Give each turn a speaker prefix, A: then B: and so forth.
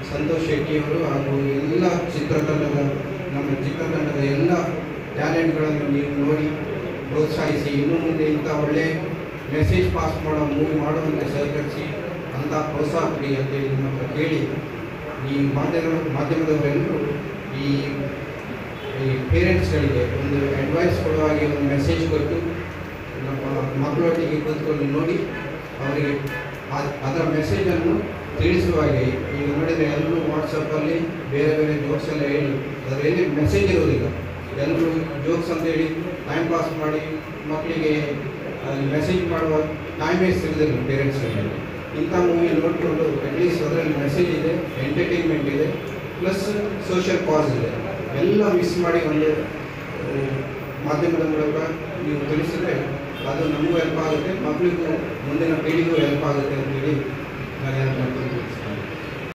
A: ಸಂತೋಷ್ ಶೆಟ್ಟಿಯವರು ಹಾಗೂ ಎಲ್ಲ ಚಿತ್ರತಂಡದ ನಮ್ಮ ಚಿತ್ರತಂಡದ ಎಲ್ಲ ಟ್ಯಾಲೆಂಟ್ಗಳನ್ನು ನೀವು ನೋಡಿ ಪ್ರೋತ್ಸಾಹಿಸಿ ಇನ್ನು ಮುಂದೆ ಇಂಥ ಒಳ್ಳೆ ಮೆಸೇಜ್ ಪಾಸ್ ಮಾಡೋ ಮೂವಿ ಮಾಡುವಂತೆ ಸಹಕರಿಸಿ ಅಂಥ ಪ್ರೋತ್ಸಾಹ ಕೊಡಿ ಅಂತೇಳಿ ನಿಮ್ಮ ಹತ್ರ ಕೇಳಿ ಈ ಮಾಧ್ಯಮ ಮಾಧ್ಯಮದವರೆಲ್ಲರೂ ಈ ಈ ಪೇರೆಂಟ್ಸ್ಗಳಿಗೆ ಒಂದು ಅಡ್ವೈಸ್ ಕೊಡುವ ಹಾಗೆ ಒಂದು ಮೆಸೇಜ್ ಕೊಟ್ಟು ನಮ್ಮ ಮಕ್ಕಳೊಟ್ಟಿಗೆ ಕೂತ್ಕೊಂಡು ನೋಡಿ ಅವರಿಗೆ ಆ- ಅದರ ಮೆಸೇಜನ್ನು ತಿಳಿಸುವ ಹಾಗೆ ಈಗ ನೋಡಿದರೆ ಎಲ್ಲರೂ ವಾಟ್ಸಪ್ಪಲ್ಲಿ ಬೇರೆ ಬೇರೆ ಜೋಕ್ಸ್ ಎಲ್ಲ ಹೇಳಿ ಅದರಲ್ಲಿ ಮೆಸೇಜ್ ಇರೋದಿಲ್ಲ ಎಲ್ಲರೂ ಜೋಕ್ಸ್ ಅಂತ ಹೇಳಿ ಟೈಮ್ ಪಾಸ್ ಮಾಡಿ ಮಕ್ಕಳಿಗೆ ಮೆಸೇಜ್ ಮಾಡುವ ಟೈಮೇ ಸಿಗೋದಿಲ್ಲ ಪೇರೆಂಟ್ಸ್ಗಳಿಗೆ ಇಂಥ ಮೂವಿ ನೋಡಿಕೊಂಡು ಅಟ್ಲೀಸ್ಟ್ ಅದರಲ್ಲಿ ಮೆಸೇಜ್ ಇದೆ ಎಂಟರ್ಟೈನ್ಮೆಂಟ್ ಇದೆ ಪ್ಲಸ್ ಸೋಷಿಯಲ್ ಕಾಸ್ ಇದೆ ಎಲ್ಲ ಮಿಸ್ ಮಾಡಿ ಒಂದು ಆ, ಮಾಧ್ಯಮದ ಮೂಲಕ ನೀವು ತಿಳಿಸಿದ್ರೆ ಅದು ನಮಗೂ ಹೆಲ್ಪ್ ಆಗುತ್ತೆ ಮಕ್ಕಳಿಗೂ ಮುಂದಿನ ಪೀಳಿಗೆಗೂ ಹೆಲ್ಪ್ ಆಗುತ್ತೆ ಅಂತೇಳಿ